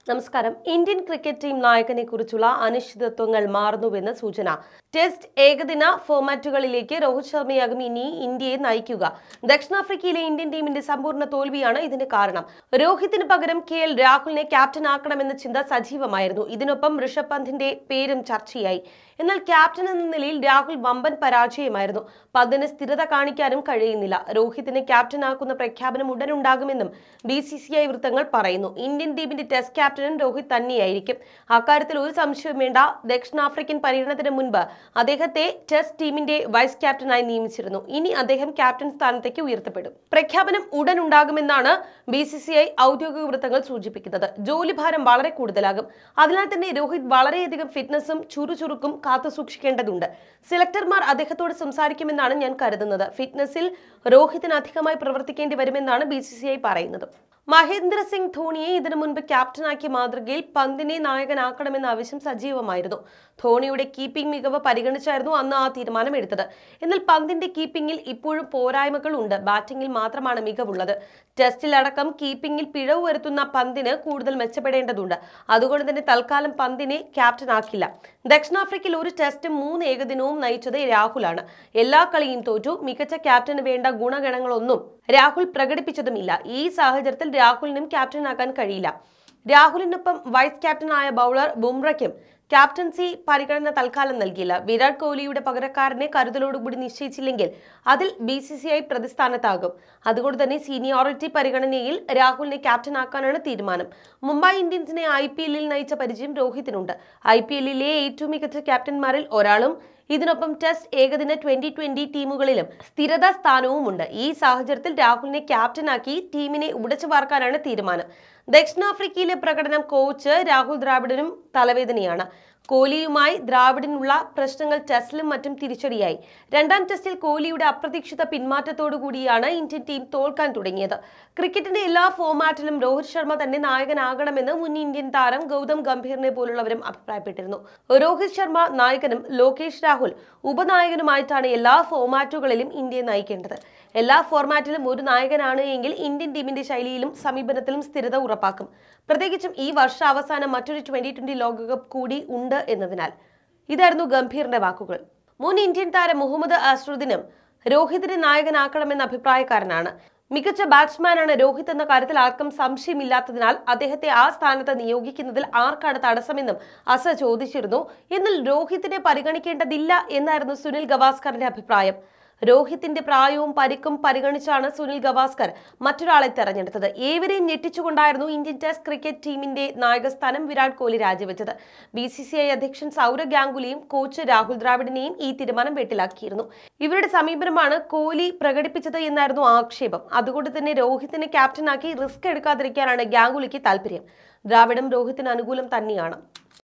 നമസ്കാരം Indian cricket team നായകനെ കുറിച്ചുള്ള അനിശ്ചിതത്വങ്ങൾ മാറുന്നുവെന്ന് സൂചന ടെസ്റ്റ് ഏകദിന ഫോർമാറ്റുകളിലേക്ക് രോഹിത് ശർമ്മയാകും ഇനി ഇന്ത്യയെ നയിക്കുക ദക്ഷിണാഫ്രിക്കയിലെ ഇന്ത്യൻ ടീമിന്റെ സമ്പൂർണ്ണ തോൽവിയാണ് ഇതിന് കാരണം രോഹിത്തിന് പകരം കെ എൽ രാഹുലിനെ ക്യാപ്റ്റൻ ആക്കണമെന്ന ചിന്ത സജീവമായിരുന്നു ഇതിനൊപ്പം ഋഷഭ് പന്തിന്റെ പേരും ചർച്ചയായി എന്നാൽ ക്യാപ്റ്റൻ എന്ന നിലയിൽ രാഹുൽ വമ്പൻ പരാജയമായിരുന്നു പന്തിന് സ്ഥിരത കാണിക്കാനും കഴിയുന്നില്ല രോഹിത്തിനെ ക്യാപ്റ്റനാക്കുന്ന പ്രഖ്യാപനം ഉടനുണ്ടാകുമെന്നും ബി സി സി ഐ വൃത്തങ്ങൾ പറയുന്നു ഇന്ത്യൻ ടീമിന്റെ ടെസ്റ്റ് ക്യാപ്റ്റനും രോഹിത് തന്നെയായിരിക്കും അക്കാര്യത്തിൽ ഒരു സംശയവും വേണ്ട ദക്ഷിണാഫ്രിക്കൻ പര്യടനത്തിന് മുൻപ് അദ്ദേഹത്തെ ടെസ്റ്റ് ടീമിന്റെ വൈസ് ക്യാപ്റ്റനായി നിയമിച്ചിരുന്നു ഇനി അദ്ദേഹം ക്യാപ്റ്റൻ സ്ഥാനത്തേക്ക് ഉയർത്തപ്പെടും പ്രഖ്യാപനം ഉടൻ ഉണ്ടാകുമെന്നാണ് ബി സി സി ഐ ഔദ്യോഗിക വൃത്തങ്ങൾ സൂചിപ്പിക്കുന്നത് ജോലിഭാരം വളരെ കൂടുതലാകും അതിനാൽ തന്നെ രോഹിത് വളരെയധികം ഫിറ്റ്നസും ചുറുചുറുക്കും കാത്തു സൂക്ഷിക്കേണ്ടതുണ്ട് സെലക്ടർമാർ അദ്ദേഹത്തോട് സംസാരിക്കുമെന്നാണ് ഞാൻ കരുതുന്നത് ഫിറ്റ്നസിൽ രോഹിത്തിന് അധികമായി പ്രവർത്തിക്കേണ്ടി വരുമെന്നാണ് ബി സി സി ഐ പറയുന്നത് മഹേന്ദ്ര സിംഗ് ധോണിയെ ഇതിനു മുൻപ് ക്യാപ്റ്റനാക്കിയ മാതൃകയിൽ പന്തിനെ നായകനാക്കണമെന്ന ആവശ്യം സജീവമായിരുന്നു ധോണിയുടെ കീപ്പിംഗ് മികവ് പരിഗണിച്ചായിരുന്നു അന്ന് ആ തീരുമാനം എടുത്തത് എന്നാൽ പന്തിന്റെ കീപ്പിംഗിൽ ഇപ്പോഴും പോരായ്മകൾ ഉണ്ട് ബാറ്റിംഗിൽ മാത്രമാണ് മികവുള്ളത് ടെസ്റ്റിലടക്കം കീപ്പിംഗിൽ പിഴവ് വരുത്തുന്ന പന്തിന് കൂടുതൽ മെച്ചപ്പെടേണ്ടതുണ്ട് അതുകൊണ്ട് തന്നെ തൽക്കാലം പന്തിനെ ക്യാപ്റ്റനാക്കില്ല ദക്ഷിണാഫ്രിക്കയിൽ ഒരു ടെസ്റ്റും മൂന്ന് ഏകദിനവും നയിച്ചത് രാഹുലാണ് എല്ലാ കളിയും തോറ്റു മികച്ച ക്യാപ്റ്റന് വേണ്ട ഗുണഗണങ്ങളൊന്നും രാഹുൽ പ്രകടിപ്പിച്ചതുമില്ല ഈ സാഹചര്യത്തിൽ രാഹുലിനും ക്യാപ്റ്റനാക്കാൻ കഴിയില്ല രാഹുലിനൊപ്പം വൈസ് ക്യാപ്റ്റനായ ബൗളർ ബുംറയ്ക്കും ക്യാപ്റ്റൻസി പരിഗണന തൽക്കാലം നൽകിയില്ല വിരാട് കോഹ്ലിയുടെ പകരക്കാരനെ കരുതലോടുകൂടി നിശ്ചയിച്ചില്ലെങ്കിൽ അതിൽ ബി സി സി ഐ പ്രതിസ്ഥാനത്താകും അതുകൊണ്ട് തന്നെ സീനിയോറിറ്റി പരിഗണനയിൽ രാഹുലിനെ ക്യാപ്റ്റനാക്കാനാണ് തീരുമാനം മുംബൈ ഇന്ത്യൻസിനെ ഐ പി എല്ലിൽ നയിച്ച പരിചയം രോഹിത്തിനുണ്ട് ഐ പി എല്ലിലെ ഏറ്റവും മികച്ച ക്യാപ്റ്റന്മാരിൽ ഒരാളും ഇതിനൊപ്പം ടെസ്റ്റ് ഏകദിന ട്വന്റി ട്വന്റി ടീമുകളിലും സ്ഥിരത സ്ഥാനവുമുണ്ട് ഈ സാഹചര്യത്തിൽ രാഹുലിനെ ക്യാപ്റ്റനാക്കി ടീമിനെ ഉടച്ചു വാർക്കാനാണ് തീരുമാനം ദക്ഷിണാഫ്രിക്കയിലെ പ്രകടനം കോച്ച് രാഹുൽ ദ്രാവിഡിനും തലവേദനയാണ് കോഹ്ലിയുമായി ദ്രാവിഡിനുള്ള പ്രശ്നങ്ങൾ ടെസ്റ്റിലും മറ്റും തിരിച്ചടിയായി രണ്ടാം ടെസ്റ്റിൽ കോഹ്ലിയുടെ അപ്രതീക്ഷിത പിന്മാറ്റത്തോടു കൂടിയാണ് ഇന്ത്യൻ ടീം തോൽക്കാൻ തുടങ്ങിയത് ക്രിക്കറ്റിന്റെ എല്ലാ ഫോമാറ്റിലും രോഹിത് ശർമ്മ തന്നെ നായകനാകണമെന്ന് മുൻ ഇന്ത്യൻ താരം ഗൗതം ഗംഭീറിനെ പോലുള്ളവരും അഭിപ്രായപ്പെട്ടിരുന്നു രോഹിത് ശർമ്മ നായകനും ലോകേഷ് രാഹുൽ ഉപനായകനുമായിട്ടാണ് എല്ലാ ഫോമാറ്റുകളിലും ഇന്ത്യയെ നയിക്കേണ്ടത് എല്ലാ ഫോർമാറ്റിലും ഒരു നായകനാണ് എങ്കിൽ ഇന്ത്യൻ ടീമിന്റെ ശൈലിയിലും സമീപനത്തിലും സ്ഥിരത ഉറപ്പാക്കും പ്രത്യേകിച്ചും ഈ വർഷാവസാനം മറ്റൊരു ട്വന്റി ട്വന്റി ലോകകപ്പ് കൂടി ഉണ്ട് എന്നതിനാൽ ഇതായിരുന്നു ഗംഭീറിന്റെ വാക്കുകൾ മുൻ ഇന്ത്യൻ താരം മുഹമ്മദ് അസ്രുദ്ദീനും രോഹിതിനെ നായകനാക്കണമെന്ന അഭിപ്രായക്കാരനാണ് മികച്ച ബാറ്റ്സ്മാനാണ് രോഹിത് എന്ന കാര്യത്തിൽ ആർക്കും സംശയമില്ലാത്തതിനാൽ അദ്ദേഹത്തെ ആ സ്ഥാനത്ത് നിയോഗിക്കുന്നതിൽ ആർക്കാണ് തടസ്സമെന്നും അസ ചോദിച്ചിരുന്നു എന്നാൽ രോഹിത്തിനെ പരിഗണിക്കേണ്ടതില്ല എന്നായിരുന്നു സുനിൽ ഗവാസ്കറിന്റെ അഭിപ്രായം രോഹിത്തിന്റെ പ്രായവും പരിക്കും പരിഗണിച്ചാണ് സുനിൽ ഗവാസ്കർ മറ്റൊരാളെ തെരഞ്ഞെടുത്തത് ഏവരെയും ഞെട്ടിച്ചുകൊണ്ടായിരുന്നു ഇന്ത്യൻ ടെസ്റ്റ് ക്രിക്കറ്റ് ടീമിന്റെ നായകസ്ഥാനം വിരാട് കോഹ്ലി രാജിവെച്ചത് ബി സി സി ഐ അധ്യക്ഷൻ സൗരവ് ഗാംഗുലിയും കോച്ച് രാഹുൽ ദ്രാവിഡിനെയും ഈ തീരുമാനം വെട്ടിലാക്കിയിരുന്നു ഇവരുടെ സമീപനമാണ് കോഹ്ലി പ്രകടിപ്പിച്ചത് എന്നായിരുന്നു ആക്ഷേപം അതുകൊണ്ട് തന്നെ രോഹിത്തിനെ ക്യാപ്റ്റനാക്കി റിസ്ക് എടുക്കാതിരിക്കാനാണ് ഗാംഗുലിക്ക് താല്പര്യം ദ്രാവിഡും രോഹിത്തിന് അനുകൂലം തന്നെയാണ്